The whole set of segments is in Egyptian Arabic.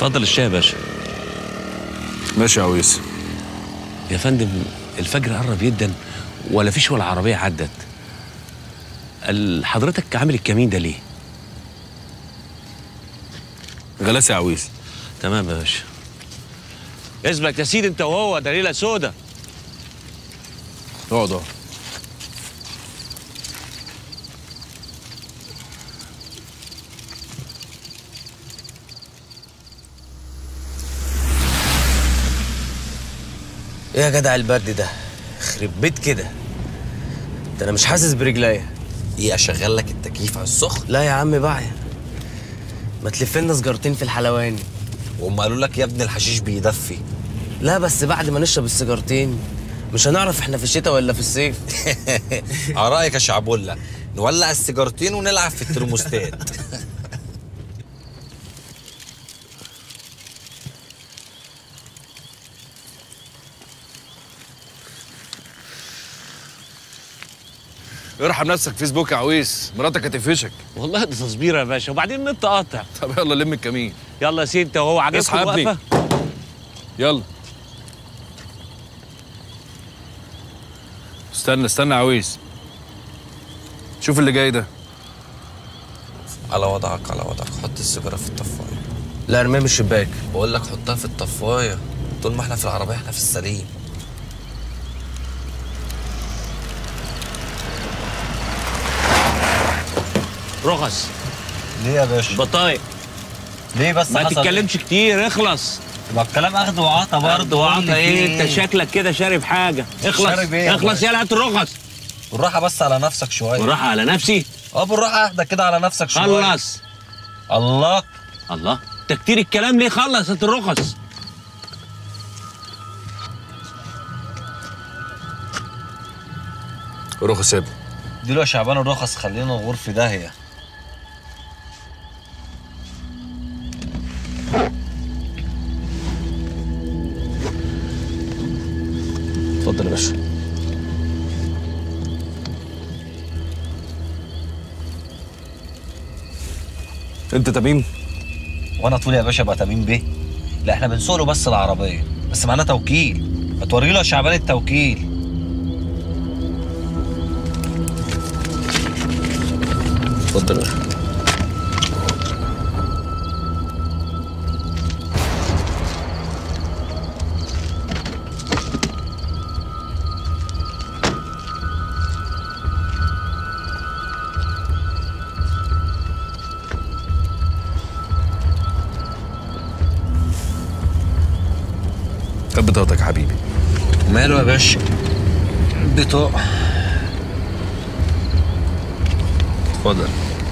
اتفضل الشاي يا باشا ماشي يا عويس يا فندم الفجر قرب جدا ولا فيش ولا عربيه عدت ال- حضرتك عامل الكمين ده ليه غلاسة يا عويس تمام يا باشا اثبت يا سيدي انت وهو ده ليله سودا اقعد اقعد ايه يا جدع البرد ده خرب بيت كده ده انا مش حاسس برجليا ايه اشغل لك التكييف على السخن لا يا عم بقى ما تلف لنا سجارتين في الحلواني وهم قالوا لك يا ابني الحشيش بيدفي لا بس بعد ما نشرب السيجارتين مش هنعرف احنا في الشتاء ولا في الصيف على رايك يا شعبولة نولع السيجارتين ونلعب في الترموستات ارحم نفسك فيسبوك يا عويس مراتك هتقفشك والله ده تصبير يا باشا وبعدين النت قاطع طب يلا لم الكمين يلا يا سيدي انت وهو اصحى عاجبكم يا ابني. الوقفه يلا استنى استنى يا عويس شوف اللي جاي ده على وضعك على وضعك حط السيجاره في الطفايه لا ارميها من الشباك بقول لك حطها في الطفايه طول ما احنا في العربيه احنا في السليم رخص ليه يا باشا؟ بطايق ليه بس ما حصل تتكلمش كتير اخلص ما الكلام اخد وعطا برضه وعطا ايه انت شكلك كده شارب حاجه اخلص شارب إيه يا اخلص باشا؟ يلا هات الرخص بالراحه بس على نفسك شويه بالراحه على نفسي اه بالراحه اهدى كده على نفسك شويه خلص الله الله انت كتير الكلام ليه خلص هات الرخص رخص يا ابني دي له يا شعبان الرخص خلينا نغور في داهيه اتفضل يا باشا انت تميم وانا طول يا باشا بقى تميم بيه لا احنا بنسوق له بس العربيه بس معانا توكيل ما توري له يا شعبان التوكيل اتفضل يا باشا خد بطاقتك يا حبيبي ماله يا باشا بطاقه اتفضل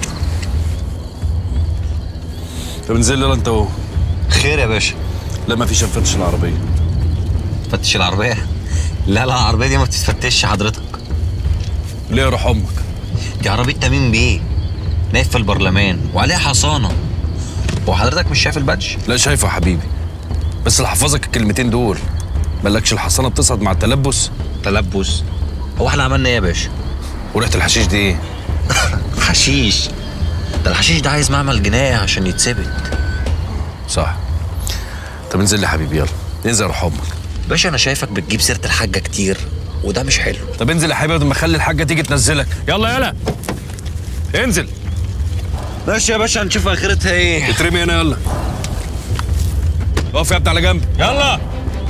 طب انزل يلا انت اهو خير يا باشا لا ما فيش نفتش العربيه فتش العربيه لا لا العربيه دي ما بتتفتش حضرتك ليه يا روح امك دي عربيه تميم بيه نايف في البرلمان وعليها حصانه هو حضرتك مش شايف البادج لا شايفه يا حبيبي بس اللي حفظك الكلمتين دول مالكش الحصانه بتصعد مع التلبس تلبس هو احنا عملنا ايه يا باشا وريحه الحشيش دي ايه حشيش ده الحشيش ده عايز معمل جناية عشان يتثبت صح طب انزل لي يا حبيبي يلا انزل يا روح امك باشا انا شايفك بتجيب سيره الحاجه كتير وده مش حلو طب انزل يا حبيبي بدل ما اخلي الحاجه تيجي تنزلك يلا يلا انزل ماشي يا باشا هنشوف اخرتها ايه اترمي هنا يلا اقف يا ابني على جنب يلا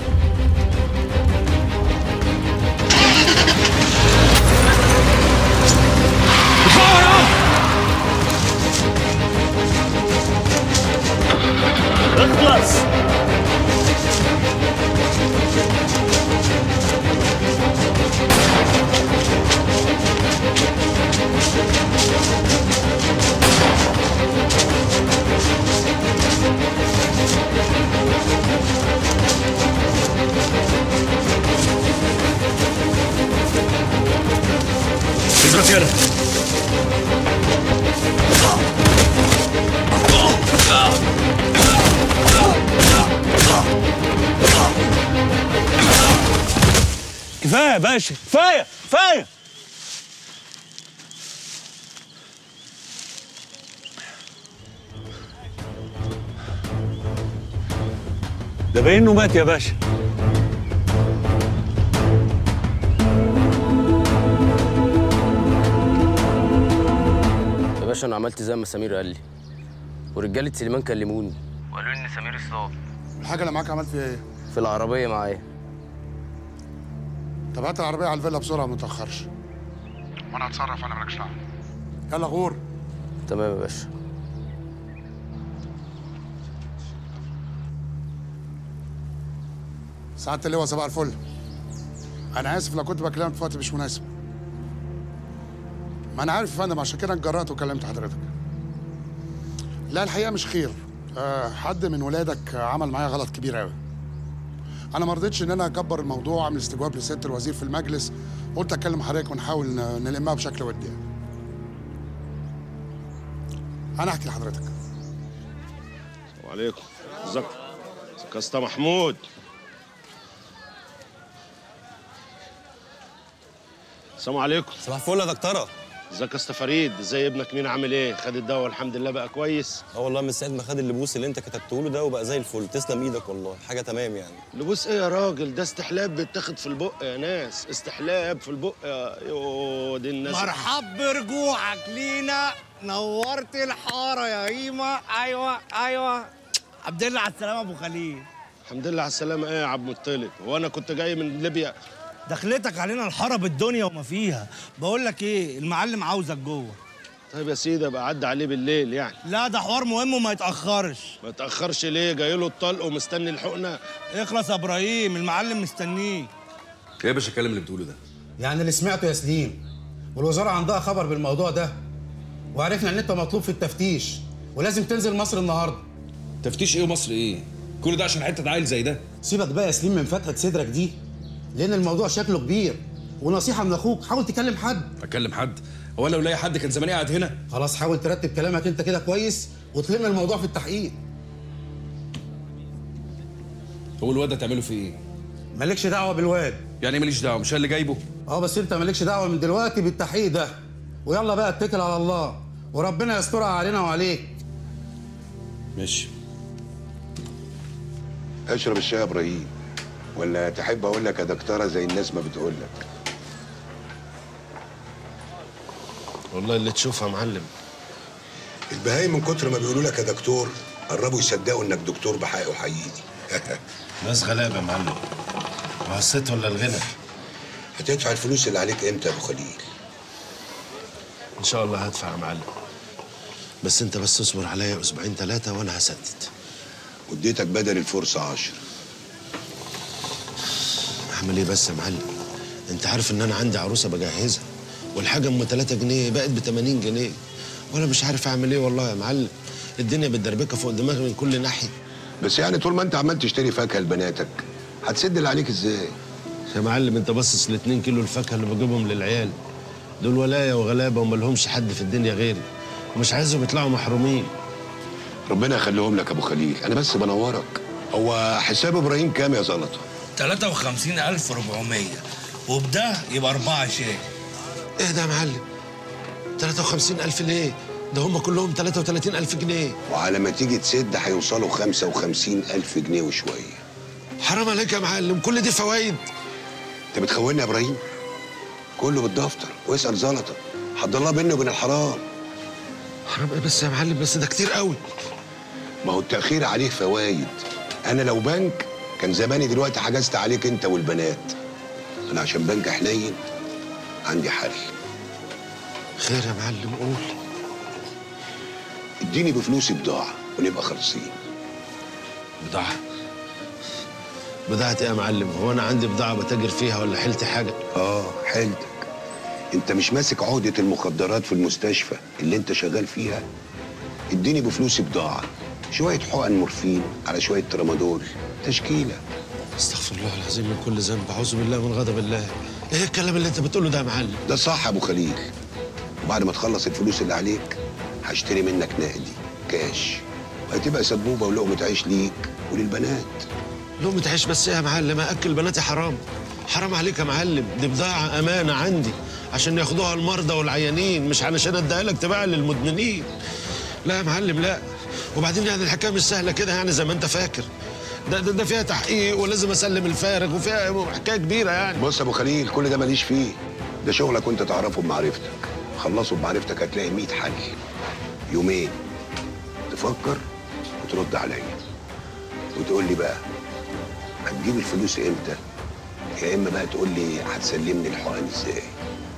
اثبت يلا كفايه يا باشا كفايه كفايه ده باين انه مات يا باشا يا باشا انا عملت زي ما سمير قال لي ورجاله سليمان كلموني وقالوا لي ان سمير اتصاب الحاجه اللي معاك عملت فيها ايه في العربيه معايا طب هات العربيه على الفيلا بسرعه ما تاخرش وانا هتصرف انا مالكش دعوه يلا غور تمام يا باشا سعاده اللواء صباح الفل انا اسف لو كنت بكلمك في وقت مش مناسب ما انا عارف يا فندم عشان كده اتجرأت وكلمت حضرتك لا الحقيقه مش خير أه حد من ولادك عمل معايا غلط كبير قوي انا ما رضيتش ان انا اكبر الموضوع اعمل استجواب لسياده الوزير في المجلس قلت اكلم حضرتك ونحاول ن- نلمها بشكل ودي يعني. انا احكي لحضرتك وعليكم ازيك ازيك يا اسطى محمود السلام عليكم صباح الفل يا دكتوره ازيك يا اسطى فريد ازاي ابنك مين عامل ايه خد الدواء الحمد لله بقى كويس اه والله من ساعه ما خد اللبوس اللي انت كتبته له ده وبقى زي الفل تسلم ايدك والله حاجه تمام يعني لبوس ايه يا راجل ده استحلاب بيتاخد في البق يا ناس استحلاب في البق يا يو دي الناس مرحب برجوعك لينا نورت الحاره يا هيما ايوه ايوه عبد الله على السلامه ابو خليل الحمد لله على السلامه ايه يا عبد المطلب هو انا كنت جاي من ليبيا دخلتك علينا الحاره بالدنيا وما فيها بقول لك ايه المعلم عاوزك جوه طيب يا سيدي ابقى عدى عليه بالليل يعني لا ده حوار مهم وما يتاخرش ما تاخرش ليه جاي له الطلق ومستني الحقنه اخلص يا ابراهيم المعلم مستنيك ايه يا باشا الكلام اللي بتقوله ده يعني اللي سمعته يا سليم والوزاره عندها خبر بالموضوع ده وعرفنا ان انت مطلوب في التفتيش ولازم تنزل مصر النهارده تفتيش ايه ومصر ايه كل ده عشان حته عيل زي ده سيبك بقى يا سليم من فتحه صدرك دي لان الموضوع شكله كبير ونصيحه من اخوك حاول تكلم حد اكلم حد هو أنا لو لاقي حد كان زماني قاعد هنا خلاص حاول ترتب كلامك انت كده كويس وتلم الموضوع في التحقيق هو الواد ده تعمله فيه ايه مالكش دعوه بالواد يعني إيه ماليش دعوه مش أنا اللي جايبه اه بس انت مالكش دعوه من دلوقتي بالتحقيق ده ويلا بقى اتكل على الله وربنا يسترها علينا وعليك ماشي اشرب الشاي يا ابراهيم ولا تحب اقول لك يا دكتوره زي الناس ما بتقول لك والله اللي تشوفها يا معلم البهايم من كتر ما بيقولوا لك يا دكتور قربوا يصدقوا انك دكتور بحق وحقيقي ناس غلابه يا معلم وحسيت ولا الغنى هتدفع الفلوس اللي عليك امتى يا ابو خليل ان شاء الله هدفع يا معلم بس انت بس اصبر عليا اسبوعين ثلاثه وانا هسدد واديتك بدل الفرصه عشر اعمل ايه بس يا معلم انت عارف ان انا عندي عروسه بجهزها والحاجه ام 3 جنيه بقت ب 80 جنيه وانا مش عارف اعمل ايه والله يا معلم الدنيا متدربكه فوق دماغي من كل ناحيه بس يعني طول ما انت عمال تشتري فاكهه لبناتك هتسد اللي عليك ازاي يا معلم انت باصص ل 2 كيلو الفاكهه اللي بجيبهم للعيال دول ولايه وغلابه وما لهمش حد في الدنيا غيري ومش عايزهم يطلعوا محرومين ربنا يخليهم لك يا ابو خليل انا بس بنورك هو حساب ابراهيم كام يا زلطه 53400 وبده يبقى أربعة شاي ايه ده يا معلم 53000 ليه ده هم كلهم 33000 جنيه وعلى ما تيجي تسد هيوصلوا 55 ألف جنيه وشوية حرام عليك يا معلم كل دي فوايد أنت بتخوني يا إبراهيم كله بالدفتر واسأل زلطة حد الله بيني وبين الحرام حرام ايه بس يا معلم بس ده كتير قوي ما هو التأخير عليه فوايد أنا لو بنك كان زماني دلوقتي حجزت عليك أنت والبنات أنا عشان بنك حنين عندي حل خير يا معلم قول اديني بفلوسي بضاعة ونبقى خالصين بضاعة بضاعة ايه يا معلم هو انا عندي بضاعة بتاجر فيها ولا حيلتي حاجة آه حيلتك أنت مش ماسك عقدة المخدرات في المستشفى اللي أنت شغال فيها اديني بفلوسي بضاعة شوية حقن مورفين على شوية ترامادول تشكيلة استغفر الله العظيم من كل ذنب اعوذ بالله من غضب الله ايه الكلام اللي انت بتقوله ده يا معلم ده صح يا ابو خليل وبعد ما تخلص الفلوس اللي عليك هشتري منك نقدي كاش وهتبقى سبوبه ولقمه عيش ليك وللبنات لقمة عيش بس ايه يا معلم اكل بناتي حرام حرام عليك يا معلم دي بضاعة امانة عندي عشان ياخدوها المرضى والعيانين مش علشان اديها لك تباع للمدمنين لا يا معلم لا وبعدين يعني الحكايه مش سهله كده يعني زي ما انت فاكر ده, ده, ده فيها تحقيق ولازم اسلم الفارغ وفيها حكايه كبيره يعني بص يا ابو خليل كل ده ماليش فيه ده شغلك وانت تعرفه بمعرفتك خلصه بمعرفتك هتلاقي 100 حل يومين تفكر وترد عليا وتقول لي بقى هتجيب الفلوس امتى يا اما بقى تقول لي هتسلمني الحقن ازاي